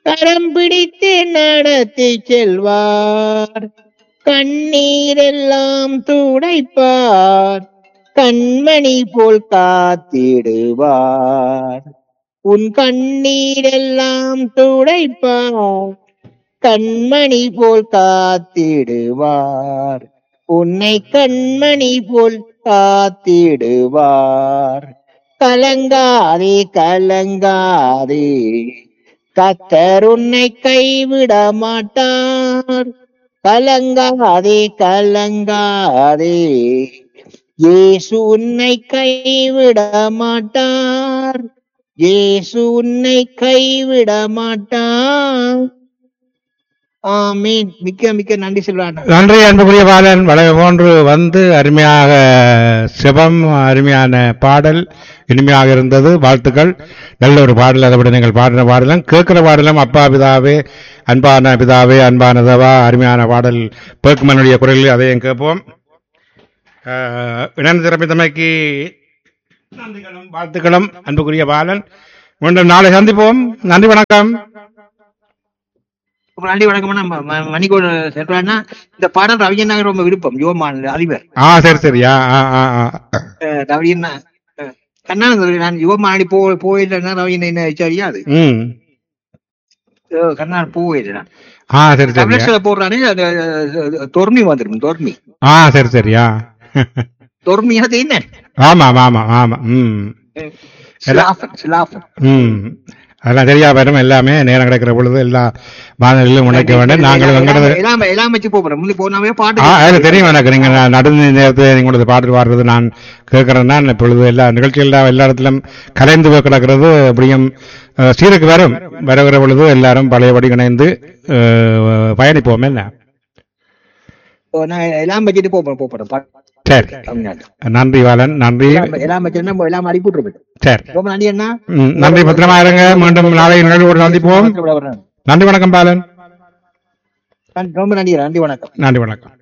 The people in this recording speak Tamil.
கரம் பிடித்து நடத்தி செல்வார் கண்ணீரெல்லாம் துடைப்பார் கண்மணி போல் காத்திடுவார் உன் கண்ணீரெல்லாம் துடைப்பார் கண்மணி போல் காத்திடுவார் உன்னை கண்மணி போல் காத்திடுவார் கலங்காதே கலங்காதே கத்தர் உன்னை கைவிட மாட்டார் கலங்காதே கலங்காதே இயேசு உன்னை கைவிட மாட்டார் இயேசு உன்னை கைவிட மாட்டார் ஆமீன் மிக்க மிக்க நன்றி செல்வானா நன்றி அன்புக்குரிய பாலன் வளமை போன்று வந்து அருமையாக சிவம் அருமையான பாடல் இனிமையாக இருந்தது வாழ்த்துக்கள் நல்ல ஒரு பாடல் அதை விட நீங்கள் பாடின பாடலும் கேட்கிற பாடலும் அப்பா பிதாவே அன்பான பிதாவே அன்பானதவா அருமையான பாடல் பேக்குமனுடைய குரலில் அதையும் கேட்போம் அஹ், இணைந்து திறமைத்தமைக்கு நன்றிகளும் வாழ்த்துக்களும் அன்புக்குரிய பாலன் மீண்டும் நாளை சந்திப்போம் நன்றி வணக்கம் ரொம்ப நன்றி வணக்கம் அண்ணா. ம- ம- மணிக்கோடு செல்வானா இந்த பாடல் ரவிஜன் நகர் ரொம்ப விருப்பம் யுவமான் அதிபர் ஆ சரி சரி ஆ ஆ ஆ ஆ. அஹ் ரவிஜன் அஹ், கண்ணா நான் யுவமானி போ போயில்லைன்னா ரவிஜன் என்ன சரியாது ம் கண்ணா போயிடுறேன் ஆ சரி சரி தமிழர்ல போடுறானே அது அது, தொர்மி வந்துடும் தொர்மி ஆ சரி சரியா தொர்மி அது என்ன ஆமா ஆமா ஆமா ஆமா ம் சிலாஃபன் சிலாஃபன் ம் அதெல்லாம் சரியா வரும் எல்லாமே நேரம் கிடைக்கிற பொழுது எல்லா வானொலியிலும் உழைக்க வேண்டும் நாங்கள் எங்களது எல்லாம் எல்லாம் வச்சு போறோம் முந்தி போனாவே ஆ பாட்டு அது தெரியும் எனக்கு நீங்க ந- நடுந்த நேரத்தில் நீங்களது பாட்டு பாடுறது நான் கேட்கறேன்னா இப்பொழுது எல்லா நிகழ்ச்சிகள் எல்லா இடத்திலும் கலைந்து போய் கிடக்கிறது அப்படியும் அஹ், சீருக்கு வரும் வருகிற பொழுது எல்லாரும் பழையபடி இணைந்து அஹ், பயணிப்போம் என்ன ஓ, நான் எல்லாம் வச்சுட்டு போறோம் போறோம் பாட்டு சரி தமிழ்நாட்டுல நன்றி வாலன் நன்றி எல்லாம் எல்லாம் வச்சுன்னா எல்லாம் அடிப்புட்டு சரி ரொம்ப நன்றி அண்ணா ம், நன்றி பத்திரமா இருங்க மீண்டும் நாளை நிகழ்வோடு சந்திப்போம் நன்றி வணக்கம் பாலன் ரொம்ப நன்றி நன்றி வணக்கம் நன்றி வணக்கம்